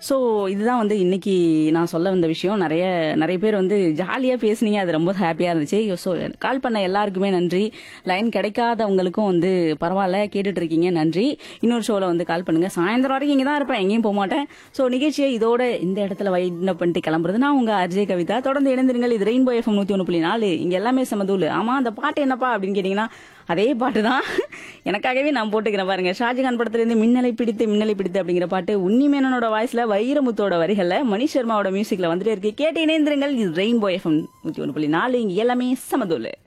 so இதுதான் வந்து இன்னைக்கு நான் சொல்ல வந்த விஷயம் நிறைய நிறைய பேர் வந்து ஜாலியாக பேசுனீங்க அது ரொம்ப ஹாப்பியாக இருந்துச்சு ஸோ கால் பண்ண எல்லாருக்குமே நன்றி லைன் கிடைக்காதவங்களுக்கும் வந்து பரவாயில்ல கேட்டுட்டு இருக்கீங்க நன்றி இன்னொரு ஷோவில் வந்து கால் பண்ணுங்க சாயந்தரம் வரைக்கும் இங்கே தான் இருப்பேன் எங்கேயும் போக மாட்டேன் ஸோ நிகழ்ச்சியை இதோட இந்த இடத்துல வைண்ட் பண்ணிட்டு கிளம்புறது நான் உங்க அர்ஜய் கவிதா தொடர்ந்து இணைந்திருங்கள் இது ரெயின்போ எஃப்எம் நூற்றி ஒன்று புள்ளி நாலு இங்கே எல்லாமே சமதூள் ஆமா அந்த பாட்டு என்னப்பா அப்படின்னு கேட்டிங்கன்னா அதே பாட்டு தான் எனக்காகவே நான் போட்டுக்கிறேன் பாருங்க ஷாஜகான் படத்துலேருந்து மின்னலை பிடித்து மின்னலை பிடித்து அப்படிங்கிற பாட்டு உன்னிமேனனோட வாய்ஸ்ல வைரமுத்தோட வரிகள்ல மணி சர்மாவோட மியூசிக்ல வந்துட்டே இருக்கு கேட்டு இணைந்திருங்கள் இது ரெயின்போ எஃப்எம் நூற்றி ஒன்று புள்ளி நாலு இங்கே எல்லாமே சமதூள்